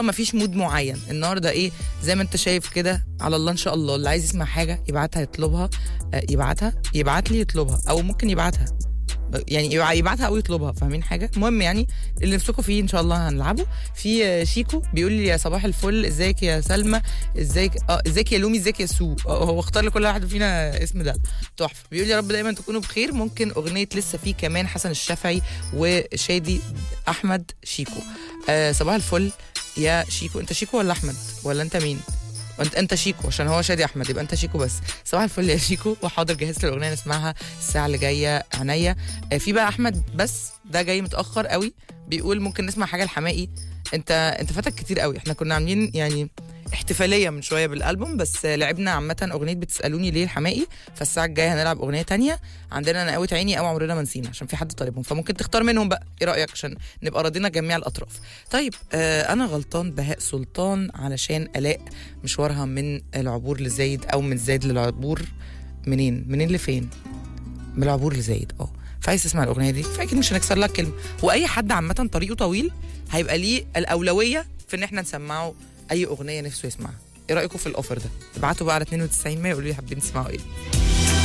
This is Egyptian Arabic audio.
ما فيش مود معين النهارده ايه زي ما انت شايف كده على الله ان شاء الله اللي عايز يسمع حاجه يبعتها يطلبها آه، يبعتها يبعت لي يطلبها او ممكن يبعتها يعني يبع- يبعتها او يطلبها فاهمين حاجه المهم يعني اللي نفسكم فيه ان شاء الله هنلعبه في آه، شيكو بيقول لي يا صباح الفل ازيك يا سلمى ازيك اه ازيك يا لومي ازيك يا سو آه، هو اختار لكل واحد فينا اسم ده تحفه بيقول يا رب دايما تكونوا بخير ممكن اغنيه لسه في كمان حسن الشافعي وشادي احمد شيكو آه صباح الفل يا شيكو انت شيكو ولا احمد ولا انت مين وانت انت شيكو عشان هو شادي احمد يبقى انت شيكو بس صباح الفل يا شيكو وحاضر جهزت الاغنيه نسمعها الساعه اللي جايه عينيا آه، في بقى احمد بس ده جاي متاخر قوي بيقول ممكن نسمع حاجه الحماقي انت انت فاتك كتير قوي احنا كنا عاملين يعني احتفاليه من شويه بالالبوم بس آه، لعبنا عامه اغنيه بتسالوني ليه الحماقي فالساعه الجايه هنلعب اغنيه تانية عندنا انا قوت عيني او عمرنا ما نسينا عشان في حد طالبهم فممكن تختار منهم بقى ايه رايك عشان نبقى راضينا جميع الاطراف طيب آه انا غلطان بهاء سلطان علشان الاء مشوارها من العبور لزايد او من زايد للعبور منين منين لفين من العبور لزايد اه فعايز تسمع الاغنيه دي فاكيد مش هنكسر لك كلمه واي حد عامه طريقه طويل هيبقى ليه الاولويه في ان احنا نسمعه اي اغنيه نفسه يسمعها ايه رايكم في الاوفر ده ابعتوا بقى على 92 ما يقولوا لي حابين تسمعوا ايه